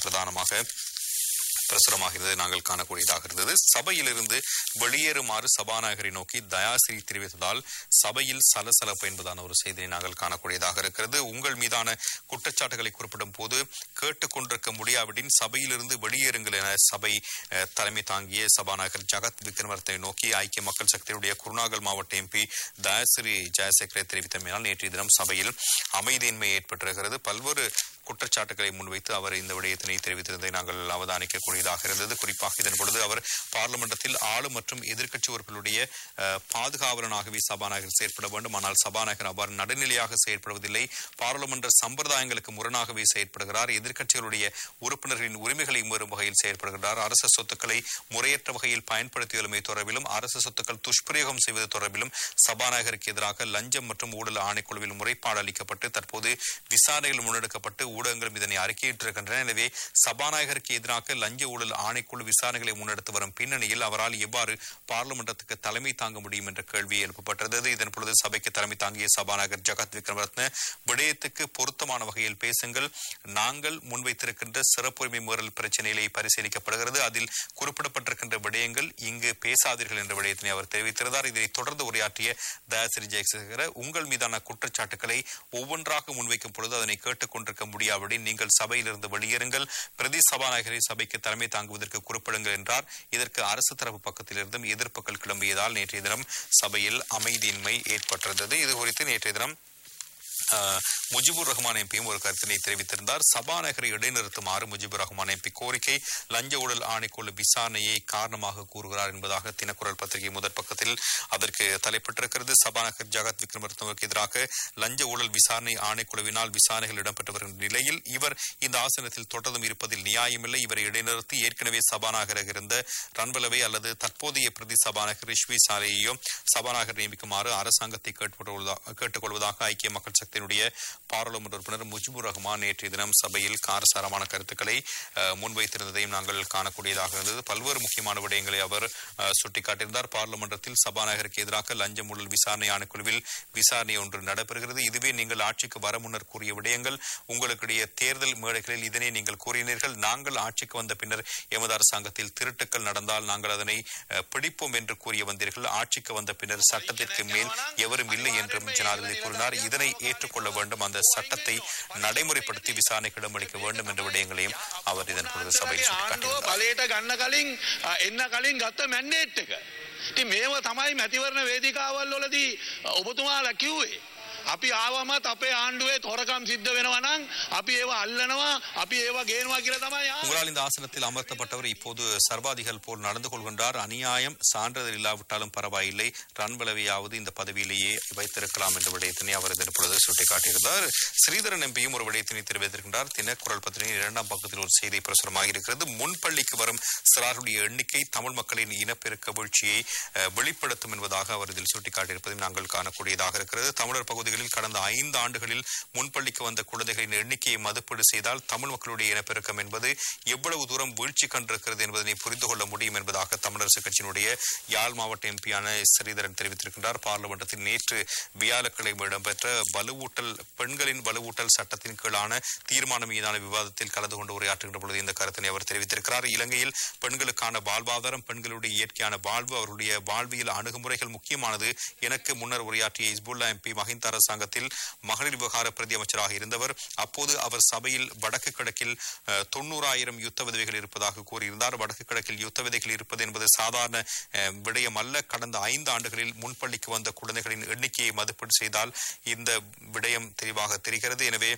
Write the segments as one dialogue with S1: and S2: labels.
S1: பிரதானமாக பிரசுரமாகிறது நாங்கள் காணக்கூடியதாக இருந்தது சபையிலிருந்து வெளியேறுமாறு சபாநாயகரை நோக்கி தயாசிரி தெரிவித்ததால் சபையில் சலசலப்பு என்பதான ஒரு செய்தியை நாங்கள் காணக்கூடியதாக இருக்கிறது உங்கள் மீதான குற்றச்சாட்டுகளை குறிப்பிடும் போது கேட்டுக்கொண்டிருக்க முடியாவிடின் சபையிலிருந்து வெளியேறுங்கள் என சபை அஹ், தலைமை தாங்கிய சபாநாயகர் ஜகத் விக்ரமரத்தை நோக்கி ஐக்கிய மக்கள் சக்தியுடைய குருநாகல் மாவட்ட எம்பி தயாசிரி ஜெயசேகரை தெரிவித்தமையால் நேற்றைய தினம் சபையில் அமைதியின்மை ஏற்பட்டிருக்கிறது பல்வேறு குற்றச்சாட்டுகளை முன்வைத்து அவர் இந்த விடயத்தினை தெரிவித்திருந்ததை நாங்கள் அவதானிக்கக்கூடியதாக இருந்தது குறிப்பாக இதன் பொழுது அவர் பார்லிமெண்டத்தில் ஆளும் மற்றும் எதிர்க்கட்சி உறுப்பினருடைய அஹ், பாதுகாவலனாகவே சபாநாயகர் செயற்பட வேண்டும் ஆனால் சபாநாயகர் அவ்வாறு நடுநிலையாக செயற்படுவதில்லை பாராளுமன்ற சம்பிரதாயங்களுக்கு முரணாகவே செயற்படுகிறார் எதிர்க்கட்சிகளுடைய உறுப்பினர்களின் உரிமைகளை மீறும் வகையில் செயற்படுகிறார் அரசு சொத்துக்களை முறையற்ற வகையில் பயன்படுத்தியுள்ளமை தொடர்பிலும் அரசு சொத்துக்கள் துஷ்பிரயோகம் செய்வது தொடர்பிலும் சபாநாயகருக்கு எதிராக லஞ்சம் மற்றும் ஊழல் ஆணைக்குழுவில் முறைப்பாடு அளிக்கப்பட்டு தற்போது விசாரணைகள் முன்னெடுக்கப்பட்டு ஊடகங்களும் இதனை அறிக்கையிட்டிருக்கின்றன எனவே சபாநாயகருக்கு எதிராக லஞ்ச ஊழல் ஆணைக்குழு விசாரணைகளை முன்னெடுத்து வரும் பின்னணியில் அவரால் எவ்வாறு பார்லிமெண்டத்துக்கு தலைமை தாங்க முடியும் என்ற கேள்வி எழுப்பப்பட்டிருந்தது இதன் பொழுது சபைக்கு தலைமை தாங்கிய சபாநாயகர் ஜகத் விக்ரமரத்ன விடயத்துக்கு பொருத்தமான வகையில் பேசுங்கள் நாங்கள் முன்வைத்திருக்கின்ற சிறப்புரிமை மீறல் பிரச்சனைகளை பரிசீலிக்கப்படுகிறது அதில் குறிப்பிடப்பட்டிருக்கின்ற விடயங்கள் இங்கு பேசாதீர்கள் என்ற விடயத்தினை அவர் தெரிவித்திருந்தார் இதனைத் தொடர்ந்து உரையாற்றிய தயாசிரி ஜெயசேகர உங்கள் மீதான குற்றச்சாட்டுகளை ஒவ்வொன்றாக முன்வைக்கும் பொழுது அதனை கேட்டுக்கொண்டிருக்க முடியாவிடின் நீங்கள் சபையிலிருந்து வெளியேறுங்கள் பிரதி சபாநாயகரை சபைக்கு தலைமை தாங்குவதற்கு குறிப்பிடுங்கள் என்றார் இதற்கு அரசு தரப்பு பக்கத்திலிருந்தும் எதிர்ப்புகள் கிளம்பியதால் நேற்றைய தினம் சபையில் அமைதியின்மை ஏற்பட்டிருந்தது இது குறித்து நேற்றைய தினம் ஆஹ், முஜிபுர் ரஹ்மான் எம்பியும் ஒரு கருத்தினை தெரிவித்திருந்தார் சபாநாயகரை இடைநிறுத்துமாறு முஜிபுர் ரஹ்மான் எம்பி கோரிக்கை லஞ்ச ஊழல் ஆணைக்குழு விசாரணையை காரணமாக கூறுகிறார் என்பதாக தினக்குரல் பத்திரிகை முதற் பக்கத்தில் அதற்கு தலைப்பட்டிருக்கிறது சபாநாயகர் ஜகத் விக்ரமரத்னவுக்கு எதிராக லஞ்ச ஊழல் விசாரணை ஆணைக்குழுவினால் விசாரணைகள் இடம்பெற்று வருகின்ற நிலையில் இவர் இந்த ஆசனத்தில் தொடர்ந்தும் இருப்பதில் நியாயமில்லை இவரை இடைநிறுத்தி ஏற்கனவே சபாநாயகராக இருந்த ரன்வலவை அல்லது தற்போதைய பிரதி சபாநாயகர் ரிஷ்வி சாலையையோ சபாநாயகர் நியமிக்குமாறு அரசாங்கத்தை கேட்டுக்கொள்வதா- கேட்டுக்கொள்வதாக ஐக்கிய மக்கள் சக்தியினுடைய பாராளுமன்ற உறுப்பினர் முஜிபுர் ரஹ்மான் நேற்றைய தினம் சபையில் காரசாரமான கருத்துக்களை அஹ், முன்வைத்திருந்ததையும் நாங்கள் காணக்கூடியதாக இருந்தது பல்வேறு முக்கியமான விடயங்களை அவர் அஹ், சுட்டிக்காட்டியிருந்தார் பார்லிமெண்டத்தில் சபாநாயகருக்கு எதிராக லஞ்சம் ஊழல் விசாரணை ஆணைக்குழுவில் விசாரணை ஒன்று நடைபெறுகிறது இதுவே நீங்கள் ஆட்சிக்கு வர முன்னர் கூறிய விடயங்கள் உங்களுடைய தேர்தல் மேடைகளில் இதனை நீங்கள் கூறினீர்கள் நாங்கள் ஆட்சிக்கு வந்த பின்னர் எமது அரசாங்கத்தில் திருட்டுக்கள் நடந்தால் நாங்கள் அதனை அஹ், பிடிப்போம் என்று கூறிய வந்தீர்கள் ஆட்சிக்கு வந்த பின்னர் சட்டத்திற்கு மேல் எவரும் இல்லை என்றும் ஜனாதிபதி கூறினார் இதனை ஏற்றுக்கொள்ள வேண்டும் அந்த சட்டத்தை நடைமுறைப்படுத்தி விசாரணைக்கு இடமளிக்க வேண்டும் என்ற விடயங்களையும் அவர் இதன் பொழுது சபையில்
S2: ආණ්ඩුව
S1: சுட்டிக்காட்டியிருந்தார்
S2: බලයට ගන්න කලින් අ, එන්න කලින් ගත්ත මැන්නේට් එක. ඉතින් මේව තමයි මැතිවරණ වේදිකාවල් වලදී අ, ඔබතුමාලා කිව්වේ. අපි ආවමත් අපේ ආණ්ඩුවේ තොරකම් සිද්ධ වෙනවා නම් අපි ඒව අල්ලනවා අපි ඒව ගේනවා කියලා තමයි ආවේ.
S1: உங்களால் இந்த ஆசனத்தில் அமர்த்தப்பட்டவர் இப்போது சர்வாதிகள் போல் நடந்து கொள்கின்றார் அநியாயம் சான்றிதழ் இல்லாவிட்டாலும் பரவாயில்லை ரன்வலவையாவது இந்த பதவியிலேயே வைத்திருக்கலாம் என்ற விடயத்தினை அவர் இதன் பொழுது சுட்டிக்காட்டியிருந்தார் ஸ்ரீதரன் எம்பியும் ஒரு விடயத்தினை தெரிவித்திருக்கின்றார் தினக்குரல் பத்திரிகை இரண்டாம் பக்கத்தில் ஒரு செய்தி பிரசுரமாக இருக்கிறது முன்பள்ளிக்கு வரும் சிறாருடைய எண்ணிக்கை தமிழ் மக்களின் இனப்பெருக்க வீழ்ச்சியை அஹ், வெளிப்படுத்தும் என்பதாக அவர் இதில் சுட்டிக்காட்டியிருப்பதையும் நாங்கள் காணக்கூடியதாக இருக்கிறது தமிழர் பகுதிகளில் கடந்த ஐந்து ஆண்டுகளில் முன்பள்ளிக்கு வந்த குழந்தைகளின் எண்ணிக்கையை மதிப்பீடு செய்தால் தமிழ் மக்களுடைய இனப்பெருக்கம் என்பது எவ்வளவு தூரம் வீழ்ச்சி கண்டிருக்கிறது என்பதனை புரிந்து கொள்ள முடியும் என்பதாக தமிழரசு கட்சியினுடைய யாழ் மாவட்ட எம்பியான ஸ்ரீதரன் தெரிவித்திருக்கின்றார் பார்லிமெண்டத்தில் நேற்று வியாழக்கிழமை இடம்பெற்ற வலுவூட்டல் பெண்களின் வலுவூட்டல் சட்டத்தின் கீழான தீர்மானம் மீதான விவாதத்தில் கலந்து கொண்டு உரையாற்றுகின்ற பொழுது இந்த கருத்தினை அவர் தெரிவித்திருக்கிறார் இலங்கையில் பெண்களுக்கான வாழ்வாதாரம் பெண்களுடைய இயற்கையான வாழ்வு அவருடைய வாழ்வியல் அணுகுமுறைகள் முக்கியமானது எனக்கு முன்னர் உரையாற்றிய இஸ்புல்லா எம்பி மஹிந்த அரசாங்கத்தில் மகளிர் விவகார பிரதி அமைச்சராக இருந்தவர் அப்போது அவர் சபையில் வடக்கு கிழக்கில் அஹ், தொண்ணூறாயிரம் யுத்த விதவைகள் இருப்பதாக கூறியிருந்தார் வடக்கு கிழக்கில் யுத்த விதைகள் இருப்பது என்பது சாதாரண அஹ், விடயம் அல்ல கடந்த ஐந்து ஆண்டுகளில் முன்பள்ளிக்கு வந்த குழந்தைகளின் எண்ணிக்கையை மதிப்பீடு செய்தால் இந்த விடயம் தெளிவாக தெரிகிறது எனவே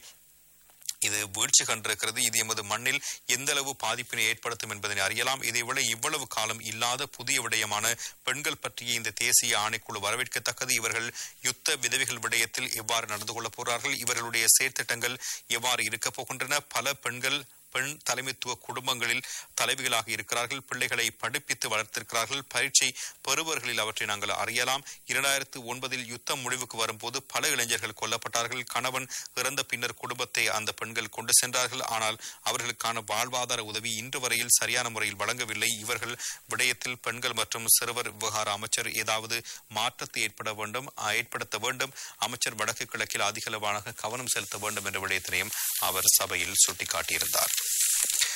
S1: இது வீழ்ச்சி கண்டிருக்கிறது இது எமது மண்ணில் எந்த அளவு பாதிப்பினை ஏற்படுத்தும் என்பதனை அறியலாம் இதேவேளை இவ்வளவு காலம் இல்லாத புதிய விடயமான பெண்கள் பற்றிய இந்த தேசிய ஆணைக்குழு வரவேற்கத்தக்கது இவர்கள் யுத்த விதவைகள் விடயத்தில் எவ்வாறு நடந்து கொள்ளப் போகிறார்கள் இவர்களுடைய செயற்திட்டங்கள் எவ்வாறு இருக்கப் போகின்றன பல பெண்கள் பெண் தலைமைத்துவ குடும்பங்களில் தலைவிகளாக இருக்கிறார்கள் பிள்ளைகளை படிப்பித்து வளர்த்திருக்கிறார்கள் பரீட்சை பெறுவர்களில் அவற்றை நாங்கள் அறியலாம் இரண்டாயிரத்து ஒன்பதில் யுத்தம் முடிவுக்கு வரும்போது பல இளைஞர்கள் கொல்லப்பட்டார்கள் கணவன் இறந்த பின்னர் குடும்பத்தை அந்த பெண்கள் கொண்டு சென்றார்கள் ஆனால் அவர்களுக்கான வாழ்வாதார உதவி இன்று வரையில் சரியான முறையில் வழங்கவில்லை இவர்கள் விடயத்தில் பெண்கள் மற்றும் சிறுவர் விவகார அமைச்சர் ஏதாவது மாற்றத்தை ஏற்பட வேண்டும் அஹ், ஏற்படுத்த வேண்டும் அமைச்சர் வடக்கு கிழக்கில் அதிகளவான கவனம் செலுத்த வேண்டும் என்ற விடயத்தினையும் அவர் சபையில் சுட்டிக்காட்டியிருந்தார்